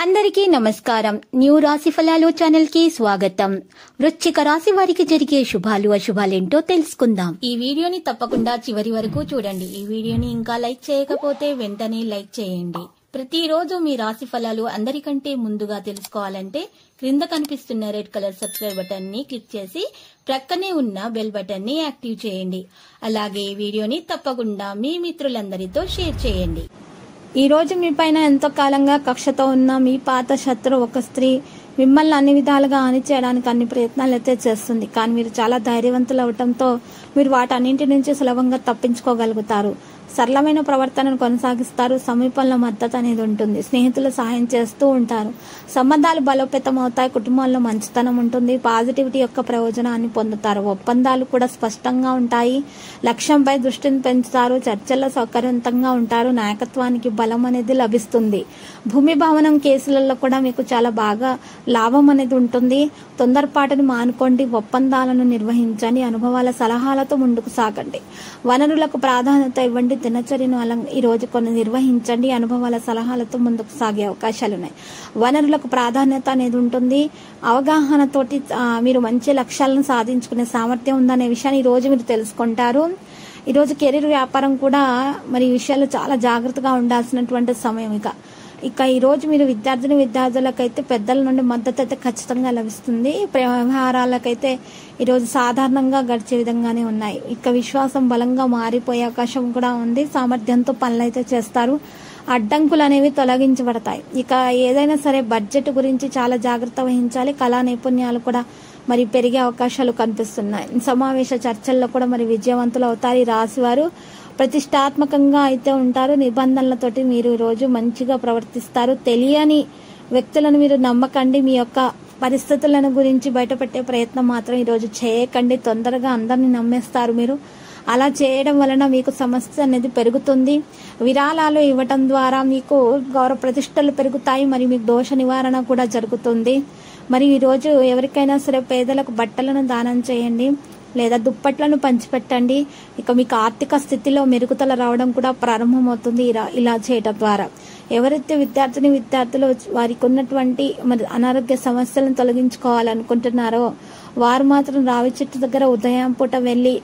అందరికీ నమస్కారం న్యూ రాశి ఫలాలు ఛానల్ కి స్వాగతం వృశ్చిక రాశి వారికి జరిగే శుభాలు అశుభాలేంటో తెలుసుకుందాం ఈ వీడియోని తప్పకుండా చివరి వరకు చూడండి ఈ వీడియోని ఇంకా లైక్ చేయకపోతే వెంటనే లైక్ చేయండి ప్రతిరోజు మీ రాశి ఫలాలు అందరికంటే ముందుగా తెలుసుకోవాలంటే క్రింద కనిపిస్తున్న రెడ్ కలర్ సబ్స్క్రైబ్ బటన్ ని క్లిక్ చేసి ప్రక్కనే ఉన్న బెల్ బటన్ ని యాక్టివ్ చేయండి అలాగే ఈ వీడియోని తప్పకుండా మీ మిత్రులందరితో షేర్ చేయండి ఈ రోజు మీ పైన ఎంతో కాలంగా కక్షతో ఉన్న మీ పాత శత్రు ఒక స్త్రీ మిమ్మల్ని అన్ని విధాలుగా హాని చేయడానికి అన్ని ప్రయత్నాలు అయితే చేస్తుంది కానీ మీరు చాలా ధైర్యవంతులు అవటంతో మీరు వాటన్నింటి నుంచి సులభంగా తప్పించుకోగలుగుతారు సరళమైన ప్రవర్తనను కొనసాగిస్తారు సమీపంలో మద్దతు అనేది ఉంటుంది స్నేహితులు సహాయం చేస్తూ ఉంటారు సంబంధాలు బలోపేతం అవుతాయి కుటుంబంలో మంచితనం ఉంటుంది పాజిటివిటీ యొక్క ప్రయోజనాన్ని పొందుతారు ఒప్పందాలు కూడా స్పష్టంగా ఉంటాయి లక్ష్యంపై దృష్టిని పెంచుతారు చర్చల్లో సౌకర్యవంతంగా ఉంటారు నాయకత్వానికి బలం అనేది లభిస్తుంది భూమి భవనం కేసులలో కూడా మీకు చాలా బాగా లాభం అనేది ఉంటుంది తొందరపాటుని మానుకోండి ఒప్పందాలను నిర్వహించండి అనుభవాల సలహాలతో ముందుకు సాగండి వనరులకు ప్రాధాన్యత ఇవ్వండి దినచర్యను అలా ఈ రోజు కొన్ని నిర్వహించండి అనుభవాల సలహాలతో ముందుకు సాగే అవకాశాలు ఉన్నాయి వనరులకు ప్రాధాన్యత అనేది ఉంటుంది అవగాహనతోటి ఆ, మీరు మంచి లక్ష్యాలను సాధించుకునే సామర్థ్యం ఉందనే విషయాన్ని ఈ రోజు మీరు తెలుసుకుంటారు ఈరోజు కెరీర్ వ్యాపారం కూడా మరి ఈ విషయాలు చాలా జాగ్రత్తగా ఉండాల్సినటువంటి సమయం ఇక ఇక ఈ రోజు మీరు విద్యార్థిని విద్యార్థులకైతే పెద్దల నుండి మద్దతు అయితే ఖచ్చితంగా లభిస్తుంది ప్రేమ వ్యవహారాలకైతే ఈరోజు సాధారణంగా గడిచే విధంగానే ఉన్నాయి ఇక విశ్వాసం బలంగా మారిపోయే అవకాశం కూడా ఉంది సామర్థ్యంతో పనులు అయితే చేస్తారు అడ్డంకులు అనేవి తొలగించబడతాయి ఇక ఏదైనా సరే బడ్జెట్ గురించి చాలా జాగ్రత్త వహించాలి కళా నైపుణ్యాలు కూడా మరి పెరిగే అవకాశాలు కనిపిస్తున్నాయి సమావేశ చర్చల్లో కూడా మరి విజయవంతులు అవుతారు ఈ రాశి వారు ప్రతిష్టాత్మకంగా అయితే ఉంటారు నిబంధనలతోటి మీరు ఈ రోజు మంచిగా ప్రవర్తిస్తారు తెలియని వ్యక్తులను మీరు నమ్మకండి మీ యొక్క పరిస్థితులను గురించి బయటపెట్టే ప్రయత్నం మాత్రం ఈరోజు చేయకండి తొందరగా అందరిని నమ్మేస్తారు మీరు అలా చేయడం వలన మీకు సమస్య అనేది పెరుగుతుంది విరాళాలు ఇవ్వటం ద్వారా మీకు గౌరవ ప్రతిష్టలు పెరుగుతాయి మరియు మీకు దోష నివారణ కూడా జరుగుతుంది మరి ఈరోజు ఎవరికైనా సరే పేదలకు బట్టలను దానం చేయండి లేదా దుప్పట్లను పంచిపెట్టండి ఇక మీకు ఆర్థిక స్థితిలో మెరుగుదల రావడం కూడా ప్రారంభమవుతుంది ఇలా ఇలా చేయడం ద్వారా ఎవరైతే విద్యార్థిని విద్యార్థులు వారికి ఉన్నటువంటి మరి అనారోగ్య సమస్యలను తొలగించుకోవాలనుకుంటున్నారో వారు మాత్రం రావి చెట్టు దగ్గర ఉదయం పూట వెళ్ళి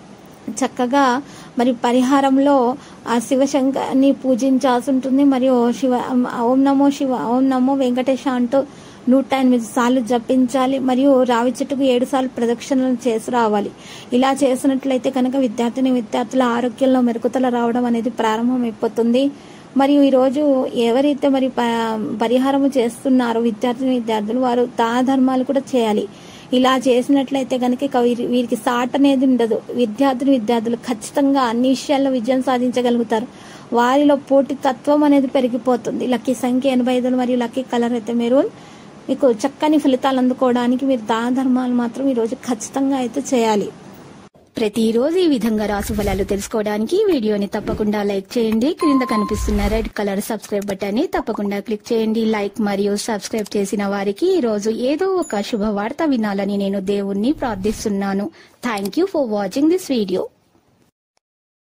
చక్కగా మరి పరిహారంలో ఆ శివశంకర్ని పూజించాల్సి ఉంటుంది మరియు శివ ఓం నమో శివ ఓం నమో వెంకటేశ అంటూ నూట ఎనిమిది సార్లు జపించాలి మరియు రావి చెట్టుకు ఏడు సార్లు ప్రదక్షిణలు చేసి రావాలి ఇలా చేసినట్లయితే కనుక విద్యార్థిని విద్యార్థుల ఆరోగ్యంలో మెరుగుదల రావడం అనేది ప్రారంభమైపోతుంది మరియు ఈరోజు ఎవరైతే మరి ప- పరిహారము చేస్తున్నారో విద్యార్థిని విద్యార్థులు వారు దాన ధర్మాలు కూడా చేయాలి ఇలా చేసినట్లయితే కనుక ఇక వీరి- వీరికి సాట్ అనేది ఉండదు విద్యార్థులు విద్యార్థులు ఖచ్చితంగా అన్ని విషయాల్లో విజయం సాధించగలుగుతారు వారిలో పోటీ తత్వం అనేది పెరిగిపోతుంది లక్కీ సంఖ్య ఎనభై ఐదులు మరియు లక్కీ కలర్ అయితే మీరు మీకు చక్కని ఫలితాలు అందుకోవడానికి మీరు దాన ధర్మాలు మాత్రం ఈరోజు ఖచ్చితంగా అయితే చేయాలి ప్రతిరోజు ఈ విధంగా రాశి ఫలాలు తెలుసుకోవడానికి ఈ వీడియోని తప్పకుండా లైక్ చేయండి క్రింద కనిపిస్తున్న రెడ్ కలర్ సబ్స్క్రైబ్ బటన్ ని తప్పకుండా క్లిక్ చేయండి లైక్ మరియు సబ్స్క్రైబ్ చేసిన వారికి ఈ రోజు ఏదో ఒక శుభవార్త వినాలని నేను దేవుణ్ణి ప్రార్థిస్తున్నాను thank you for watching this video